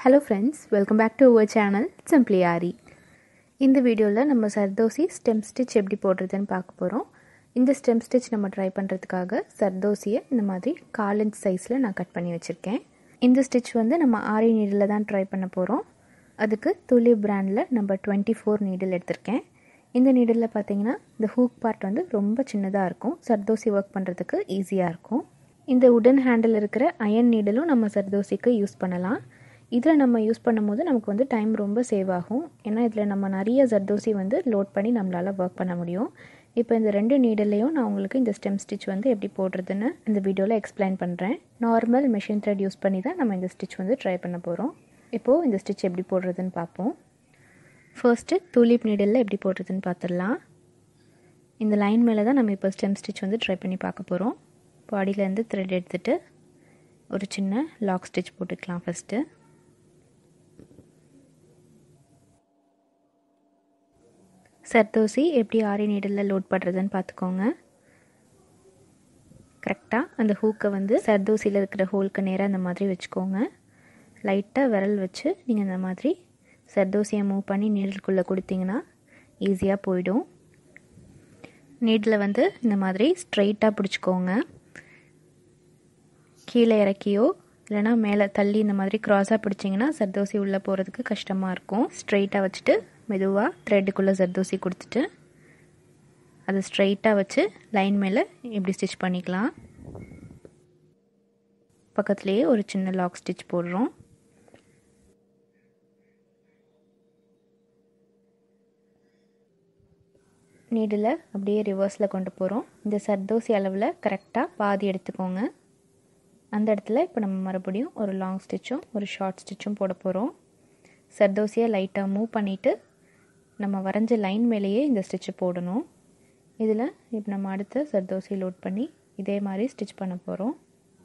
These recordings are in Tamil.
hello friends welcome back to our channel simply Aari இந்த வீடியோவில் நம்ம சர்தோசி ஸ்டெம் ஸ்டிச் எப்படி போடுறதுன்னு பார்க்க போகிறோம் இந்த ஸ்டெம் ஸ்டிச் நம்ம ட்ரை பண்ணுறதுக்காக சர்தோசியை இந்த மாதிரி கால் இன்ச் சைஸில் நான் கட் பண்ணி வச்சுருக்கேன் இந்த ஸ்டிச் வந்து நம்ம ஆரி நீடில் தான் ட்ரை பண்ண போகிறோம் அதுக்கு துளி பிராண்டில் நம்ம டுவெண்ட்டி ஃபோர் நீடில் எடுத்திருக்கேன் இந்த நீடில் பார்த்தீங்கன்னா இந்த ஹூக் பார்ட் வந்து ரொம்ப சின்னதாக இருக்கும் சர்தோசி ஒர்க் பண்ணுறதுக்கு ஈஸியாக இருக்கும் இந்த உடன் ஹேண்டில் இருக்கிற அயன் நீடலும் நம்ம சர்தோசிக்கு யூஸ் பண்ணலாம் இதில் நம்ம யூஸ் பண்ணும்போது நமக்கு வந்து டைம் ரொம்ப சேவ் ஆகும் ஏன்னா இதில் நம்ம நிறைய ஜர்தோசி வந்து லோட் பண்ணி நம்மளால் ஒர்க் பண்ண முடியும் இப்போ இந்த ரெண்டு நீடல்லையும் நான் உங்களுக்கு இந்த ஸ்டெம் ஸ்டிச் வந்து எப்படி போடுறதுன்னு இந்த வீடியோவில் எக்ஸ்பிளைன் பண்ணுறேன் நார்மல் மெஷின் த்ரெட் யூஸ் பண்ணி தான் நம்ம இந்த ஸ்டிச் வந்து ட்ரை பண்ண போகிறோம் இப்போது இந்த ஸ்டிச் எப்படி போடுறதுன்னு பார்ப்போம் ஃபர்ஸ்ட்டு தூலிப் நீடலில் எப்படி போடுறதுன்னு பார்த்துடலாம் இந்த லைன் மேலே தான் நம்ம இப்போ ஸ்டெம் ஸ்டிச் வந்து ட்ரை பண்ணி பார்க்க போகிறோம் பாடியிலேருந்து த்ரெட் எடுத்துகிட்டு ஒரு சின்ன லாக் ஸ்டிச் போட்டுக்கலாம் ஃபஸ்ட்டு சர்தோசி எப்படி ஆரி நீடலில் லோட் பண்ணுறதுன்னு பார்த்துக்கோங்க கரெக்டாக அந்த ஹூக்கை வந்து சர்தோசியில் இருக்கிற ஹோலுக்கு நேராக அந்த மாதிரி வச்சுக்கோங்க லைட்டாக விரல் வச்சு நீங்கள் இந்த மாதிரி சர்தோசியை மூவ் பண்ணி நீடலுக்குள்ளே கொடுத்தீங்கன்னா ஈஸியாக போயிடும் நீடில் வந்து இந்த மாதிரி ஸ்ட்ரைட்டாக பிடிச்சிக்கோங்க கீழே இறக்கியோ இல்லைனா மேலே தள்ளி இந்த மாதிரி க்ராஸாக பிடிச்சிங்கன்னா சர்தோசி உள்ளே போகிறதுக்கு கஷ்டமாக இருக்கும் ஸ்ட்ரைட்டாக வச்சுட்டு மெதுவாக த்ரெட்டுக்குள்ளே சர்தோசி கொடுத்துட்டு அதை ஸ்ட்ரைட்டாக வச்சு லைன் மேலே இப்படி ஸ்டிச் பண்ணிக்கலாம் பக்கத்துலேயே ஒரு சின்ன லாக் ஸ்டிச் போடுறோம் நீடில் அப்படியே ரிவர்ஸில் கொண்டு போகிறோம் இந்த சர்தோசி அளவில் கரெக்டாக பாதி எடுத்துக்கோங்க அந்த இடத்துல இப்போ நம்ம மறுபடியும் ஒரு லாங் ஸ்டிச்சும் ஒரு ஷார்ட் ஸ்டிச்சும் போட போகிறோம் சர்தோசியை லைட்டாக மூவ் பண்ணிவிட்டு நம்ம வரைஞ்ச லைன் மேலேயே இந்த ஸ்டிச்சு போடணும் இதில் இப்போ நம்ம அடுத்த சர்தோசி லோட் பண்ணி இதே மாதிரி ஸ்டிச் பண்ண போகிறோம்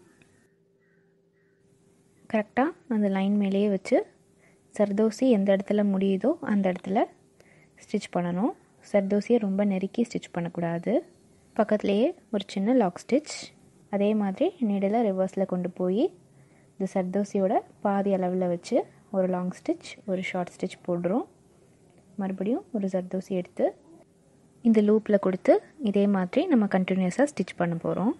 கரெக்டாக அந்த லைன் மேலேயே வச்சு சர்தோசி எந்த இடத்துல முடியுதோ அந்த இடத்துல ஸ்டிச் பண்ணணும் சர்தோசியை ரொம்ப நெருக்கி ஸ்டிச் பண்ணக்கூடாது பக்கத்துலேயே ஒரு சின்ன லாக் ஸ்டிச் அதே மாதிரி நீடில் ரிவர்ஸில் கொண்டு போய் இந்த சர்தோசியோட பாதி அளவில் வச்சு ஒரு லாங் ஸ்டிச் ஒரு ஷார்ட் ஸ்டிச் போடுறோம் மறுபடியும் ஒரு சர்தோசி எடுத்து இந்த லூப்பில் கொடுத்து இதே மாதிரி நம்ம கண்டினியூஸாக ஸ்டிச் பண்ண போகிறோம்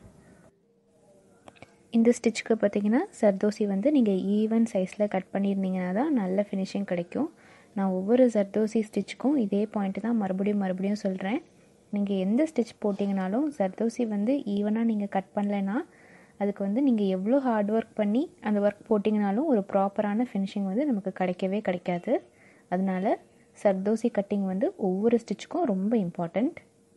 இந்த ஸ்டிச்சுக்கு பார்த்திங்கன்னா சர்தோசி வந்து நீங்கள் ஈவன் சைஸில் கட் பண்ணியிருந்தீங்கன்னா தான் நல்ல ஃபினிஷிங் கிடைக்கும் நான் ஒவ்வொரு சர்தோசி ஸ்டிச்சுக்கும் இதே பாயிண்ட்டு தான் மறுபடியும் மறுபடியும் சொல்கிறேன் நீங்கள் எந்த ஸ்டிச் போட்டிங்கனாலும் சர்தோசி வந்து ஈவனாக நீங்கள் கட் பண்ணலைன்னா அதுக்கு வந்து நீங்கள் எவ்வளோ ஹார்ட் ஒர்க் பண்ணி அந்த ஒர்க் போட்டிங்கனாலும் ஒரு ப்ராப்பரான ஃபினிஷிங் வந்து நமக்கு கிடைக்கவே கிடைக்காது அதனால சர்தோசி கட்டிங் வந்து ஒவ்வொரு ஸ்டிச்சுக்கும் ரொம்ப இம்பார்ட்டண்ட்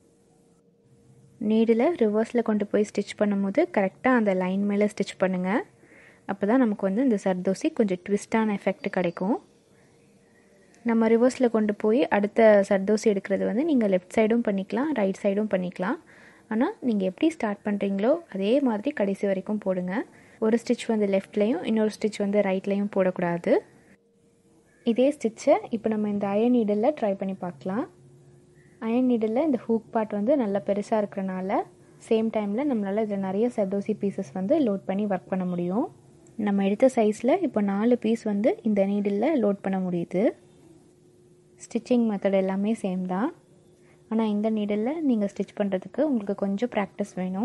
நீடில் ரிவர்ஸில் கொண்டு போய் ஸ்டிச் பண்ணும்போது கரெக்டாக அந்த லைன் மேலே ஸ்டிச் பண்ணுங்கள் அப்போ தான் நமக்கு வந்து இந்த சர்தோசி கொஞ்சம் ட்விஸ்டான எஃபெக்ட் கிடைக்கும் நம்ம ரிவர்ஸில் கொண்டு போய் அடுத்த சர்தோசி எடுக்கிறது வந்து நீங்கள் லெஃப்ட் சைடும் பண்ணிக்கலாம் ரைட் சைடும் பண்ணிக்கலாம் ஆனால் நீங்கள் எப்படி ஸ்டார்ட் பண்ணுறீங்களோ அதே மாதிரி கடைசி வரைக்கும் போடுங்க ஒரு ஸ்டிச் வந்து லெஃப்ட்லேயும் இன்னொரு ஸ்டிச் வந்து ரைட்லேயும் போடக்கூடாது இதே ஸ்டிச்சை இப்போ நம்ம இந்த அயன் நீடலில் ட்ரை பண்ணி பார்க்கலாம் அயன் நீடலில் இந்த ஹூக் பார்ட் வந்து நல்லா பெருசாக இருக்கிறனால சேம் டைமில் நம்மளால் இதில் நிறைய சர்தோசி பீசஸ் வந்து லோட் பண்ணி ஒர்க் பண்ண முடியும் நம்ம எடுத்த சைஸில் இப்போ நாலு பீஸ் வந்து இந்த நீடிலில் லோட் பண்ண முடியுது ஸ்டிச்சிங் மெத்தட் எல்லாமே சேம் தான் ஆனால் இந்த நீடலில் நீங்கள் ஸ்டிச் பண்ணுறதுக்கு உங்களுக்கு கொஞ்சம் ப்ராக்டிஸ் வேணும்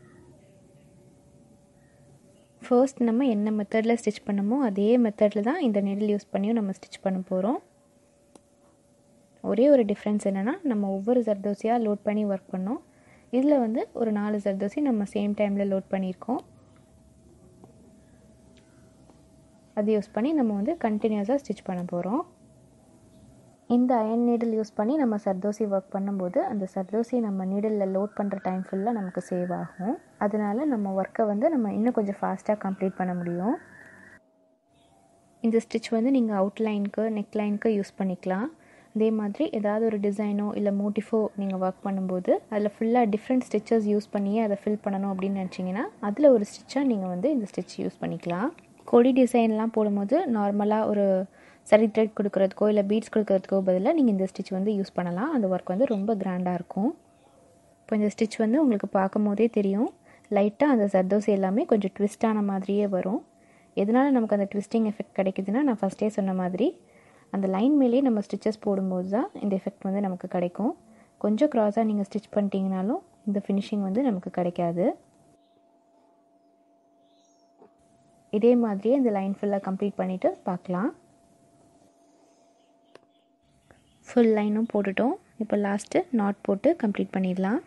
ஃபர்ஸ்ட் நம்ம என்ன மெத்தடில் ஸ்டிச் பண்ணமோ அதே மெத்தடில் தான் இந்த நீடில் யூஸ் பண்ணியும் நம்ம ஸ்டிச் பண்ண போகிறோம் ஒரே ஒரு டிஃப்ரென்ஸ் என்னென்னா நம்ம ஒவ்வொரு ஜர்தோசியாக லோட் பண்ணி ஒர்க் பண்ணோம் இதில் வந்து ஒரு நாலு ஜர்தோசி நம்ம சேம் டைமில் லோட் பண்ணியிருக்கோம் அது யூஸ் பண்ணி நம்ம வந்து கண்டினியூஸாக ஸ்டிச் பண்ண போகிறோம் இந்த அயன் நீடில் யூஸ் பண்ணி நம்ம சர்தோசி ஒர்க் பண்ணும்போது அந்த சர்தோசி நம்ம நீடலில் லோட் பண்ணுற டைம் ஃபுல்லாக நமக்கு சேவ் ஆகும் அதனால நம்ம ஒர்க்கை வந்து நம்ம இன்னும் கொஞ்சம் ஃபாஸ்ட்டாக கம்ப்ளீட் பண்ண முடியும் இந்த ஸ்டிச் வந்து நீங்கள் அவுட்லைனுக்கு நெக் லைனுக்கு யூஸ் பண்ணிக்கலாம் அதே மாதிரி ஏதாவது ஒரு டிசைனோ இல்லை மோட்டிஃபோ நீங்கள் ஒர்க் பண்ணும்போது அதில் ஃபுல்லாக டிஃப்ரெண்ட் ஸ்டிச்சஸ் யூஸ் பண்ணியே அதை ஃபில் பண்ணணும் அப்படின்னு நினச்சிங்கன்னா அதில் ஒரு ஸ்டிச்சாக நீங்கள் வந்து இந்த ஸ்டிச் யூஸ் பண்ணிக்கலாம் கொடி டிசைன்லாம் போடும்போது நார்மலாக ஒரு சரி த்ரெட் கொடுக்குறதுக்கோ இல்லை பீட்ஸ் கொடுக்குறதுக்கோ பதிலாக நீங்கள் இந்த ஸ்டிச் வந்து யூஸ் பண்ணலாம் அந்த ஒர்க் வந்து ரொம்ப கிராண்டாக இருக்கும் இப்போ இந்த ஸ்டிச் வந்து உங்களுக்கு பார்க்கும் போதே தெரியும் லைட்டாக அந்த சர்தோசி எல்லாமே கொஞ்சம் ட்விஸ்டான மாதிரியே வரும் எதனால் நமக்கு அந்த ட்விஸ்டிங் எஃபெக்ட் கிடைக்குதுன்னா நான் ஃபஸ்ட்டே சொன்ன மாதிரி அந்த லைன் மேலேயே நம்ம ஸ்டிச்சஸ் போடும்போது தான் இந்த எஃபெக்ட் வந்து நமக்கு கிடைக்கும் கொஞ்சம் க்ராஸாக நீங்கள் ஸ்டிச் பண்ணிட்டீங்கனாலும் இந்த ஃபினிஷிங் வந்து நமக்கு கிடைக்காது இதே மாதிரியே இந்த லைன் ஃபுல்லாக கம்ப்ளீட் பண்ணிவிட்டு பார்க்கலாம் ஃபுல் லைனும் போட்டுட்டோம் இப்போ லாஸ்ட்டு நாட் போட்டு கம்ப்ளீட் பண்ணிடலாம்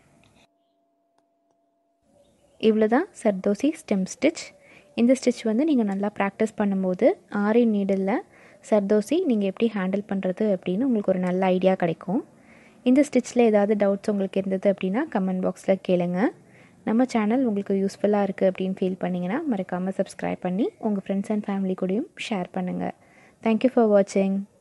இவ்வளோ தான் சர்தோசி ஸ்டெம் ஸ்டிச் இந்த ஸ்டிச் வந்து நீங்கள் நல்லா ப்ராக்டிஸ் பண்ணும்போது ஆரி நீடலில் சர்தோசி நீங்கள் எப்படி ஹேண்டில் பண்ணுறது அப்படின்னு உங்களுக்கு ஒரு நல்ல ஐடியா கிடைக்கும் இந்த ஸ்டிச்சில் ஏதாவது டவுட்ஸ் உங்களுக்கு இருந்தது அப்படின்னா கமெண்ட் பாக்ஸில் கேளுங்க நம்ம சேனல் உங்களுக்கு யூஸ்ஃபுல்லாக இருக்குது அப்படின்னு ஃபீல் பண்ணிங்கன்னா மறக்காமல் சப்ஸ்கிரைப் பண்ணி உங்கள் ஃப்ரெண்ட்ஸ் அண்ட் ஃபேமிலி கூடயும் ஷேர் பண்ணுங்கள் தேங்க்யூ ஃபார் வாட்சிங்